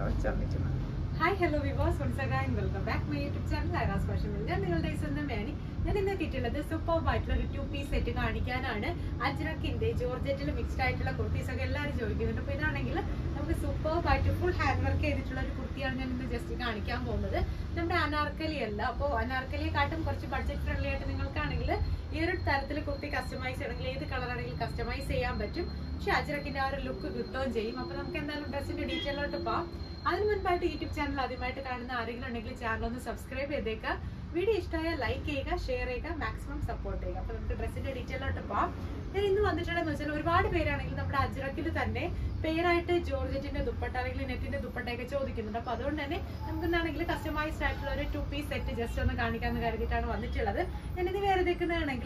വെച്ചിരുന്നത് hi hello വിവാസ് വൺസഗാൻ welcome back my YouTube channel ഐറാസ് ഫാഷൻ ഞാൻ നിങ്ങളുടെ സ്വന്തം മേനി ഞാൻ ഇന്ന് കിട്ടിയുള്ളത് സൂപ്പർ ആയിട്ടുള്ള ഒരു ടു പീസ് സെറ്റ് കാണിക്കാനാണ് അജ്രക്കിന്റെ ജോർജറ്റിൽ മിക്സ്ഡ് ആയിട്ടുള്ള കുർത്തീസ് ഒക്കെ എല്ലാവരും ചോദിക്കുന്നുണ്ട് അപ്പൊ ഇതാണെങ്കിൽ നമുക്ക് സൂപ്പർ ആയിട്ട് ഫുൾ ഹാൻഡ് വർക്ക് ചെയ്തിട്ടുള്ള ഒരു കുർത്തിയാണ് ഞാൻ ഇന്ന് ജസ്റ്റ് കാണിക്കാൻ പോകുന്നത് നമ്മുടെ അനാർക്കലി അല്ല അപ്പോൾ അനാർക്കലിയെക്കാട്ടും കുറച്ച് ബഡ്ജറ്റ് ഫ്രണ്ട്ലി ആയിട്ട് നിങ്ങൾക്കാണെങ്കിൽ ഈ ഒരു തരത്തിൽ കുർത്തി കസ്റ്റമൈസ് ചെയ്യണമെങ്കിൽ ഏത് കളർ ആണെങ്കിലും കസ്റ്റമൈസ് ചെയ്യാൻ പറ്റും പക്ഷെ അജ്രക്കിന്റെ ആ ഒരു ലുക്ക് കിട്ടുകയും ചെയ്യും അപ്പൊ നമുക്ക് എന്തായാലും ഡ്രസ്സിന്റെ ഡീറ്റെയിലോട്ട് പോവാം അതിന് മുൻപായിട്ട് യൂട്യൂബ് ചാനൽ ആദ്യമായിട്ട് കാണുന്ന ആരെങ്കിലും ഉണ്ടെങ്കിൽ ചാനൽ ഒന്ന് സബ്സ്ക്രൈബ് ചെയ്തേക്കുക വീഡിയോ ഇഷ്ടമായ ലൈക്ക് ചെയ്യുക ഷെയർ ചെയ്യുക മാക്സിമം സപ്പോർട്ട് ചെയ്യുക അപ്പൊ നമുക്ക് ഡ്രസ്സിന്റെ ഡീറ്റെയിലോട്ട് പോവാം ഞാൻ ഇന്ന് വന്നിട്ടുള്ളതെന്ന് വെച്ചാൽ ഒരുപാട് പേരാണെങ്കിൽ നമ്മുടെ അജ്രക്കിൽ തന്നെ പേരായിട്ട് ജോർജറ്റിന്റെ ദുപ്പട്ട അല്ലെങ്കിൽ നെറ്റിന്റെ ദുപ്പട്ടയൊക്കെ ചോദിക്കുന്നുണ്ട് അപ്പൊ അതുകൊണ്ട് തന്നെ നമുക്ക് എന്താണെങ്കിൽ കസ്റ്റമൈസ്ഡ് ആയിട്ടുള്ള ഒരു ടു പീസ് സെറ്റ് ജസ്റ്റ് ഒന്ന് കാണിക്കാന്ന് കരുതിയിട്ടാണ് വന്നിട്ടുള്ളത് ഞാനിത് വേറെ നിൽക്കുന്നതാണെങ്കിൽ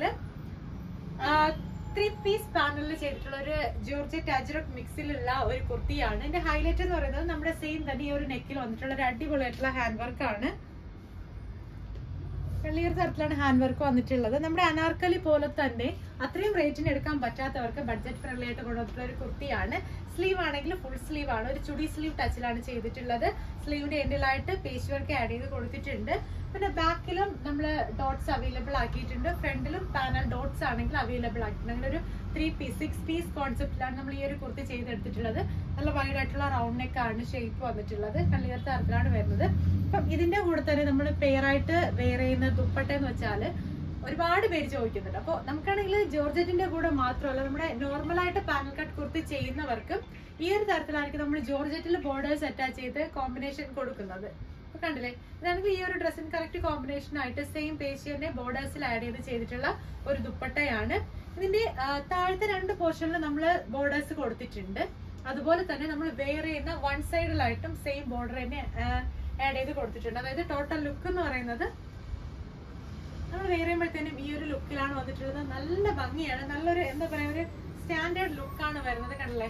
ത്രീ പീസ് പാനലിൽ ചെയ്തിട്ടുള്ള ഒരു ജോർജറ്റ് അജ്രക് മിക്സിലുള്ള ഒരു കുർത്തിയാണ് ഇതിന്റെ ഹൈലൈറ്റ് എന്ന് പറയുന്നത് നമ്മുടെ സെയിം തന്നെ ഈ ഒരു നെക്കിൽ വന്നിട്ടുള്ള ഒരു അടിപൊളിയായിട്ടുള്ള ഹാൻഡ് വർക്ക് ആണ് വെള്ളിയൊരു തരത്തിലാണ് ഹാൻഡ് വർക്ക് വന്നിട്ടുള്ളത് നമ്മുടെ അനാർക്കലി പോലെ തന്നെ അത്രയും റേറ്റിന് എടുക്കാൻ പറ്റാത്തവർക്ക് ബഡ്ജറ്റ് ഫ്രണ്ട്ലി ആയിട്ട് കൊണ്ടുവന്നിട്ടുള്ള ഒരു കുർത്തിയാണ് സ്ലീവ് ആണെങ്കിൽ ഫുൾ സ്ലീവ് ആണ് ഒരു ചുടി സ്ലീവ് ടച്ചിലാണ് ചെയ്തിട്ടുള്ളത് സ്ലീവിന്റെ എൻഡിലായിട്ട് പേസ്റ്റ് വർക്ക് ആഡ് ചെയ്ത് കൊടുത്തിട്ടുണ്ട് പിന്നെ ബാക്കിലും നമ്മൾ ഡോട്ട്സ് അവൈലബിൾ ആക്കിയിട്ടുണ്ട് ഫ്രണ്ടിലും പാനൽ ഡോട്ട്സ് ആണെങ്കിൽ അവൈലബിൾ ആക്കിയിട്ടുണ്ട് അങ്ങനെ ഒരു ത്രീ പീസ് സിക്സ് പീസ് കോൺസെപ്റ്റിലാണ് നമ്മൾ ഈ ഒരു കുർത്തി ചെയ്തെടുത്തിട്ടുള്ളത് നല്ല വൈഡ് ആയിട്ടുള്ള റൗണ്ട് നെക്ക് ആണ് ഷേപ്പ് വന്നിട്ടുള്ളത് കള്ളിയർ തരത്തിലാണ് വരുന്നത് അപ്പം ഇതിന്റെ കൂടെ തന്നെ നമ്മൾ പെയറായിട്ട് വെയർ ചെയ്യുന്ന ദുപ്പട്ട എന്ന് വെച്ചാല് ഒരുപാട് പേര് ചോദിക്കുന്നുണ്ട് അപ്പോൾ നമുക്കാണെങ്കിൽ ജോർജറ്റിന്റെ കൂടെ മാത്രമല്ല നമ്മുടെ നോർമൽ ആയിട്ട് പാനൽ കട്ട് കുർത്തി ചെയ്യുന്നവർക്കും ഈ ഒരു തരത്തിലായിരിക്കും നമ്മൾ ജോർജറ്റിൽ ബോർഡേഴ്സ് അറ്റാച്ച് ചെയ്ത് കോമ്പിനേഷൻ കൊടുക്കുന്നത് അപ്പൊ കണ്ടില്ലേ ഇതാണെങ്കിൽ ഈ ഒരു ഡ്രസ്സിന് കറക്റ്റ് കോമ്പിനേഷൻ ആയിട്ട് സെയിം പേസ്റ്റ് തന്നെ ബോർഡേഴ്സിൽ ആഡ് ചെയ്ത് ചെയ്തിട്ടുള്ള ഒരു ദുപ്പട്ടയാണ് ഇതിന്റെ ആ, താഴത്തെ രണ്ട് പോർഷനിൽ നമ്മൾ ബോർഡേഴ്സ് കൊടുത്തിട്ടുണ്ട് അതുപോലെ തന്നെ നമ്മൾ വെയർ ചെയ്യുന്ന വൺ സൈഡിലായിട്ടും സെയിം ബോർഡർ തന്നെ ആഡ് ചെയ്ത് കൊടുത്തിട്ടുണ്ട് അതായത് ടോട്ടൽ ലുക്ക് എന്ന് പറയുന്നത് നമ്മൾ വെയർ ചെയ്യുമ്പോഴത്തേനും ഈ ഒരു ലുക്കിലാണ് വന്നിട്ടുള്ളത് നല്ല ഭംഗിയാണ് നല്ലൊരു എന്താ പറയാ ഒരു സ്റ്റാൻഡേർഡ് ലുക്കാണ് വരുന്നത് കണ്ടില്ലേ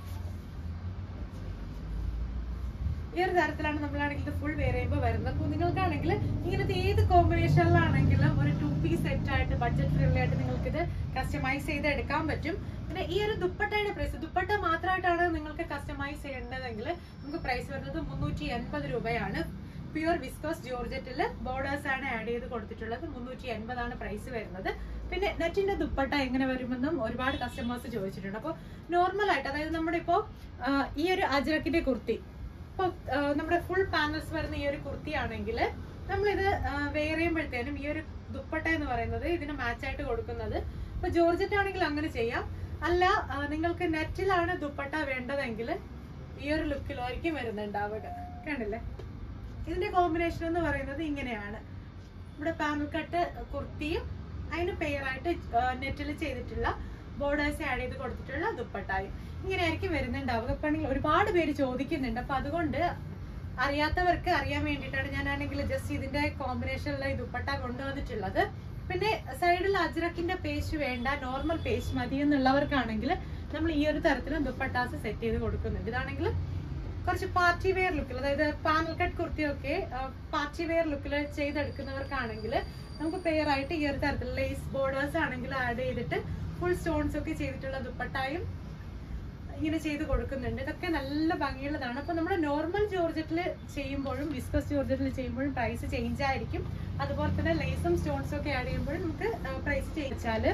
ഈ ഒരു തരത്തിലാണ് നമ്മളാണെങ്കിൽ ഇത് ഫുൾ വെയർ ചെയ്യുമ്പോൾ വരുന്നത് അപ്പോൾ നിങ്ങൾക്കാണെങ്കിൽ ഇങ്ങനത്തെ ഏത് കോമ്പിനേഷനിലാണെങ്കിലും ഒരു ടു പീസ് സെറ്റ് ആയിട്ട് ബഡ്ജറ്റ് ഫ്രണ്ട്ലി ആയിട്ട് നിങ്ങൾക്ക് ഇത് കസ്റ്റമൈസ് ചെയ്ത് എടുക്കാൻ പറ്റും പിന്നെ ഈ ഒരു ദുപ്പട്ടയുടെ പ്രൈസ് ദുപ്പട്ട മാത്രമായിട്ടാണ് നിങ്ങൾക്ക് കസ്റ്റമൈസ് ചെയ്യേണ്ടതെങ്കിൽ നമുക്ക് പ്രൈസ് വരുന്നത് മുന്നൂറ്റി എൺപത് രൂപയാണ് പ്യുവർ വിസ്കോസ് ജോർജറ്റിൽ ബോർഡേഴ്സ് ആണ് ആഡ് ചെയ്ത് കൊടുത്തിട്ടുള്ളത് മുന്നൂറ്റി എൺപതാണ് പ്രൈസ് വരുന്നത് പിന്നെ നെറ്റിന്റെ ദുപ്പട്ട എങ്ങനെ വരുമെന്നും ഒരുപാട് കസ്റ്റമേഴ്സ് ചോദിച്ചിട്ടുണ്ട് അപ്പോൾ നോർമൽ ആയിട്ട് അതായത് നമ്മുടെ ഇപ്പോൾ ഈ ഒരു അജ്രക്കിന്റെ കുർത്തി ഇപ്പൊ ആ, നമ്മുടെ ഫുൾ പാനൽസ് വരുന്ന ഈ ഒരു കുർത്തി ആണെങ്കിൽ നമ്മളിത് വെയർ ചെയ്യുമ്പോഴത്തേനും ഈ ഒരു ദുപ്പട്ട എന്ന് പറയുന്നത് ഇതിന് മാച്ച് ആയിട്ട് കൊടുക്കുന്നത് ഇപ്പൊ ജോർജറ്റ് ആണെങ്കിൽ അങ്ങനെ ചെയ്യാം അല്ല ആ, നിങ്ങൾക്ക് നെറ്റിലാണ് ദുപ്പട്ട വേണ്ടതെങ്കിൽ ഈ ഒരു ലുക്കിലായിരിക്കും വരുന്നുണ്ടാവുക കണ്ടില്ലേ ഇതിന്റെ കോമ്പിനേഷൻ എന്ന് പറയുന്നത് ഇങ്ങനെയാണ് ഇവിടെ പാനൽ കട്ട് കുർത്തിയും അതിന് പെയറായിട്ട് നെറ്റിൽ ചെയ്തിട്ടുള്ള ബോർഡേഴ്സ് ആഡ് ചെയ്ത് കൊടുത്തിട്ടുള്ള ദുപ്പട്ടായും ഇങ്ങനെയായിരിക്കും വരുന്നുണ്ടാവുക ഇപ്പൊ ആണെങ്കിൽ ഒരുപാട് പേര് ചോദിക്കുന്നുണ്ട് അപ്പൊ അതുകൊണ്ട് അറിയാത്തവർക്ക് അറിയാൻ വേണ്ടിയിട്ടാണ് ഞാനാണെങ്കിൽ ജസ്റ്റ് ഇതിന്റെ കോമ്പിനേഷനിലുള്ള ഈ ദുപ്പട്ട കൊണ്ടുവന്നിട്ടുള്ളത് പിന്നെ സൈഡിൽ അജ്രക്കിന്റെ പേസ്റ്റ് വേണ്ട നോർമൽ പേസ്റ്റ് മതി എന്നുള്ളവർക്കാണെങ്കിൽ നമ്മൾ ഈ ഒരു തരത്തിലും ദുപ്പട്ടാസ് സെറ്റ് ചെയ്ത് കൊടുക്കുന്നുണ്ട് ഇതാണെങ്കിൽ കുറച്ച് പാർട്ടി വെയർ ലുക്കിൽ അതായത് പാനൽ കട്ട് കുർത്തിയൊക്കെ പാർട്ടി വെയർ ലുക്കിൽ ചെയ്തെടുക്കുന്നവർക്കാണെങ്കിൽ നമുക്ക് പെയർ ആയിട്ട് ഈ ഒരു തരത്തിൽ ലേസ് ബോർഡേഴ്സ് ആണെങ്കിൽ ആഡ് ചെയ്തിട്ട് ഫുൾ സ്റ്റോൺസ് ഒക്കെ ചെയ്തിട്ടുള്ള ദുപ്പട്ടായും ഇങ്ങനെ ചെയ്ത് കൊടുക്കുന്നുണ്ട് ഇതൊക്കെ നല്ല ഭംഗിയുള്ളതാണ് അപ്പൊ നമ്മുടെ നോർമൽ ജോർജറ്റിൽ ചെയ്യുമ്പോഴും വിസ്കസ് ജോർജറ്റിൽ ചെയ്യുമ്പോഴും പ്രൈസ് ചേഞ്ച് ആയിരിക്കും അതുപോലെ തന്നെ ലേസും സ്റ്റോൺസും ഒക്കെ ആഡ് ചെയ്യുമ്പോഴും നമുക്ക് പ്രൈസ് ചെയ്യിച്ചാല്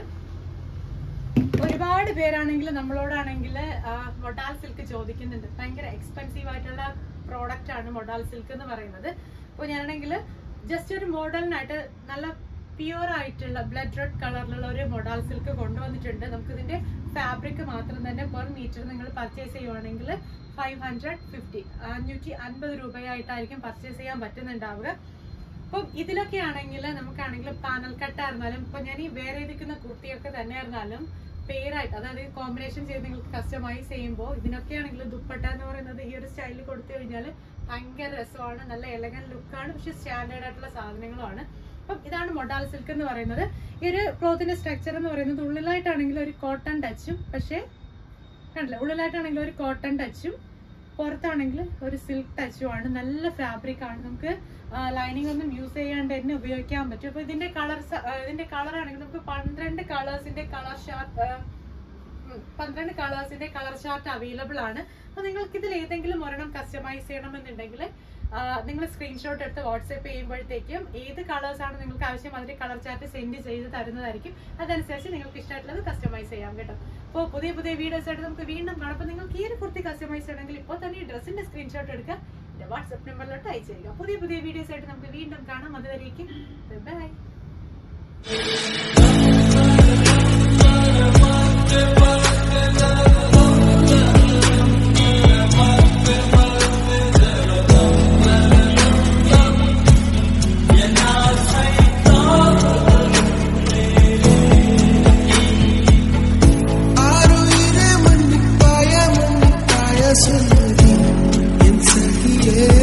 ഒരുപാട് പേരാണെങ്കിൽ നമ്മളോടാണെങ്കിൽ മൊഡാൽ സിൽക്ക് ചോദിക്കുന്നുണ്ട് ഭയങ്കര എക്സ്പെൻസീവ് ആയിട്ടുള്ള പ്രോഡക്റ്റ് ആണ് മൊഡാൽ സിൽക്ക് എന്ന് പറയുന്നത് അപ്പോൾ ഞാനാണെങ്കിൽ ജസ്റ്റ് ഒരു മോഡലിനായിട്ട് നല്ല പ്യുവർ ആയിട്ടുള്ള ബ്ലഡ് റെഡ് കളറിലുള്ള ഒരു മൊഡാൽ സിൽക്ക് കൊണ്ടുവന്നിട്ടുണ്ട് നമുക്ക് ഇതിന്റെ ഫാബ്രിക് മാത്രം തന്നെ പെർ മീറ്റർ നിങ്ങൾ പർച്ചേസ് ചെയ്യുവാണെങ്കിൽ ഫൈവ് ഹൺഡ്രഡ് ഫിഫ്റ്റി അഞ്ഞൂറ്റി അൻപത് രൂപയായിട്ടായിരിക്കും പർച്ചേസ് ചെയ്യാൻ പറ്റുന്നുണ്ടാവുക അപ്പം ഇതിലൊക്കെ ആണെങ്കിൽ നമുക്കാണെങ്കിൽ പാനൽ കട്ടായിരുന്നാലും ഇപ്പൊ ഞാൻ ഈ വേറെ ഇരിക്കുന്ന കുർത്തിയൊക്കെ തന്നെ ആയിരുന്നാലും പേരായിട്ട് അതായത് കോമ്പിനേഷൻ ചെയ്ത് നിങ്ങൾക്ക് കസ്റ്റമൈസ് ചെയ്യുമ്പോൾ ഇതിനൊക്കെ ആണെങ്കിൽ ദുപ്പട്ട എന്ന് പറയുന്നത് ഈ ഒരു സ്റ്റൈലിൽ കൊടുത്തു കഴിഞ്ഞാൽ ഭയങ്കര രസമാണ് നല്ല എലഗൻ ലുക്കാണ് പക്ഷെ സ്റ്റാൻഡേർഡ് ആയിട്ടുള്ള സാധനങ്ങളുമാണ് അപ്പം ഇതാണ് മൊഡാൽ സിൽക്ക് എന്ന് പറയുന്നത് ഈ ഒരു ക്ലോത്തിന്റെ സ്ട്രക്ചർ എന്ന് പറയുന്നത് ഉള്ളിലായിട്ടാണെങ്കിൽ ഒരു കോട്ടൺ ടച്ചും പക്ഷേ കണ്ടില്ല ഉള്ളിലായിട്ടാണെങ്കിൽ ഒരു കോട്ടൺ ടച്ചും പുറത്താണെങ്കിൽ ഒരു സിൽക്ക് ടച്ചും ആണ് നല്ല ഫാബ്രിക് ആണ് നമുക്ക് ലൈനിങ് ഒന്നും യൂസ് ചെയ്യാണ്ട് തന്നെ ഉപയോഗിക്കാൻ പറ്റും അപ്പൊ ഇതിന്റെ കളർ ഇതിന്റെ കളർ ആണെങ്കിൽ നമുക്ക് പന്ത്രണ്ട് കളേഴ്സിന്റെ കളർ ഷാർട്ട് പന്ത്രണ്ട് കളേഴ്സിന്റെ കളർ ചാർട്ട് അവൈലബിൾ ആണ് അപ്പൊ നിങ്ങൾക്ക് ഇതിൽ ഏതെങ്കിലും ഒരെണ്ണം കസ്റ്റമൈസ് ചെയ്യണമെന്നുണ്ടെങ്കിൽ നിങ്ങൾ സ്ക്രീൻഷോട്ട് എടുത്ത് വാട്സ്ആപ്പ് ചെയ്യുമ്പോഴത്തേക്കും ഏത് കളേഴ്സ് ആണ് നിങ്ങൾക്ക് ആവശ്യം അതിന്റെ കളർ ചാർട്ട് സെൻഡ് ചെയ്ത് തരുന്നതായിരിക്കും അതനുസരിച്ച് നിങ്ങൾക്ക് ഇഷ്ടമായിട്ടുള്ളത് കസ്റ്റമൈസ് ചെയ്യാം കേട്ടോ അപ്പോൾ പുതിയ പുതിയ വീഡിയോസ് ആയിട്ട് നമുക്ക് വീണ്ടും കാണാം അപ്പോൾ നിങ്ങൾക്ക് ഈ ഒരു കുർത്തി കസ്റ്റമൈസ് ചെയ്യണമെങ്കിൽ ഇപ്പോൾ തന്നെ ഈ ഡ്രസ്സിന്റെ സ്ക്രീൻഷോട്ട് എടുക്കുക എന്റെ വാട്സ്ആപ്പ് നമ്പറിലോട്ട് അയച്ചു തരിക പുതിയ പുതിയ വീഡിയോസ് ആയിട്ട് നമുക്ക് വീണ്ടും കാണാം അതുവരേക്കും ബൈ ஆறுயிரே மன்னிப்பாய மன்னிப்பாய சொல்லி என் சகியே